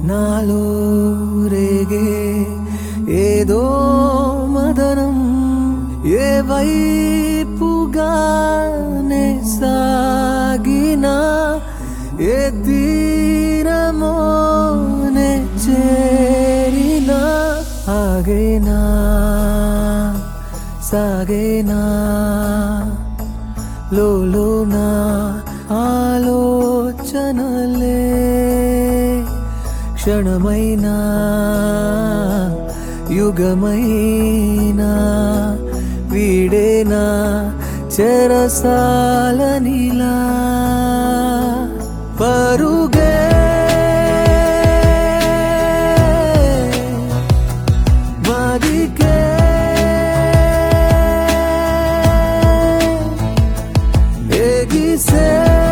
నాలో రేగే ఏదో మదనం ఏ వైపుగానే సాగినా ఏ తీరమోనే చేరినా ఆగేనా సాగేనా లోలోనా ఆలోచనలే క్షణమైనా యుగమైనా వీడేనా చెరసాలనిలా పరుగే మదికే ఎగిసే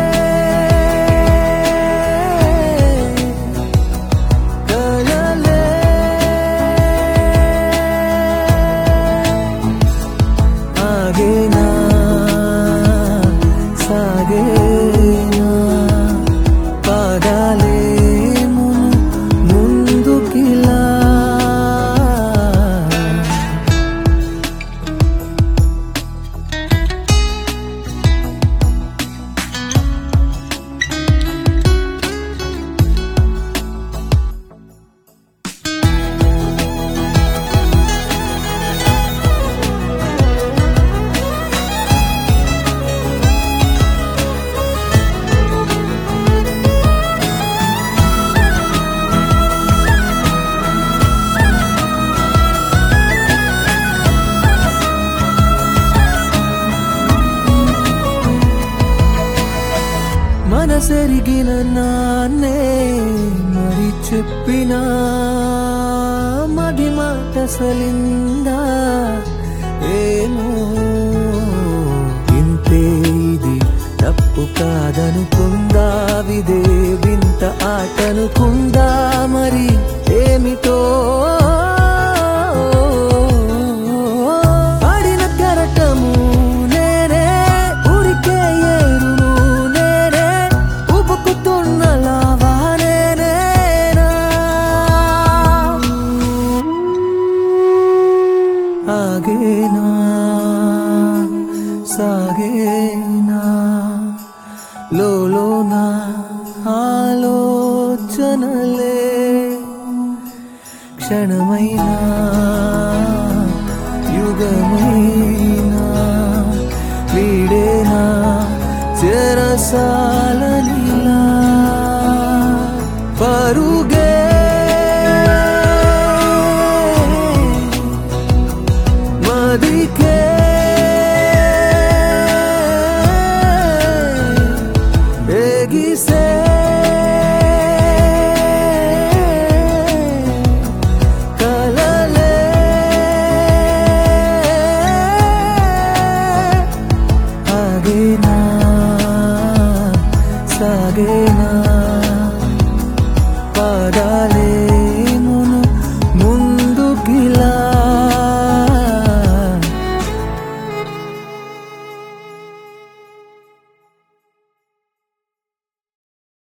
కలలే ఆగేనా సాగేనా పాదాలే మును ముందుకిలా మనసెరిగిన నాన్నే మరి చెప్పినా మది మాట సలిందా ఏమో ఇంతే ఇది తప్పు కాదనుకుందా విదే వింత ఆటనుకుందా మరి ఏమిటో ఆడిన కరటము నేనే ఉరికే ఏరును నేనే ఉబుకుతున్న లావా నేనేనా ఆగేనా సాగేనా లోలోనా ఆలోచనలే క్షణమైనా యుగమైనా వీడేనా చెరసాలనిలా పరుగే మదికే ఎగిసే కలలే ఆగేనా సాగేనా పాదా